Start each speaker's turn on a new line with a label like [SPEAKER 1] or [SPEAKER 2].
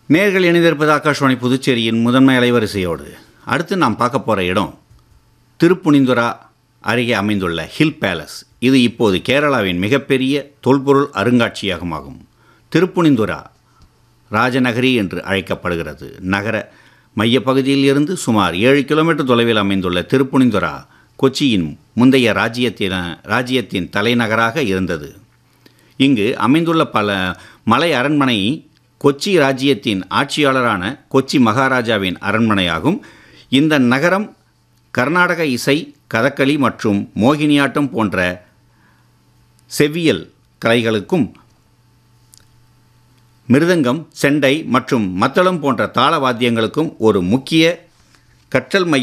[SPEAKER 1] நேர்கள் இணைந்திருப்பது ஆகாஷ்வாணி புதுச்சேரியின் முதன்மை அலைவரிசையோடு அடுத்து நாம் பார்க்க போகிற இடம் திருப்புனிந்துரா அருகே அமைந்துள்ள ஹில் பேலஸ் இது இப்போது கேரளாவின் மிகப்பெரிய தொல்பொருள் அருங்காட்சியகமாகும் திருப்புனிந்துரா ராஜநகரி என்று அழைக்கப்படுகிறது நகர மையப்பகுதியில் இருந்து சுமார் ஏழு கிலோமீட்டர் தொலைவில் அமைந்துள்ள திருப்புனிந்துரா கொச்சியின் முந்தைய ராஜ்யத்தின ராஜ்யத்தின் தலைநகராக இருந்தது இங்கு அமைந்துள்ள பல மலை அரண்மனை கொச்சி ராஜ்யத்தின் ஆட்சியாளரான கொச்சி மகாராஜாவின் அரண்மனையாகும் இந்த நகரம் கர்நாடக இசை கதகளி மற்றும் மோகினியாட்டம் போன்ற செவ்வியல் கலைகளுக்கும் மிருதங்கம் செண்டை மற்றும் மத்தளம் போன்ற தாள வாத்தியங்களுக்கும் ஒரு முக்கிய கற்றல் மைய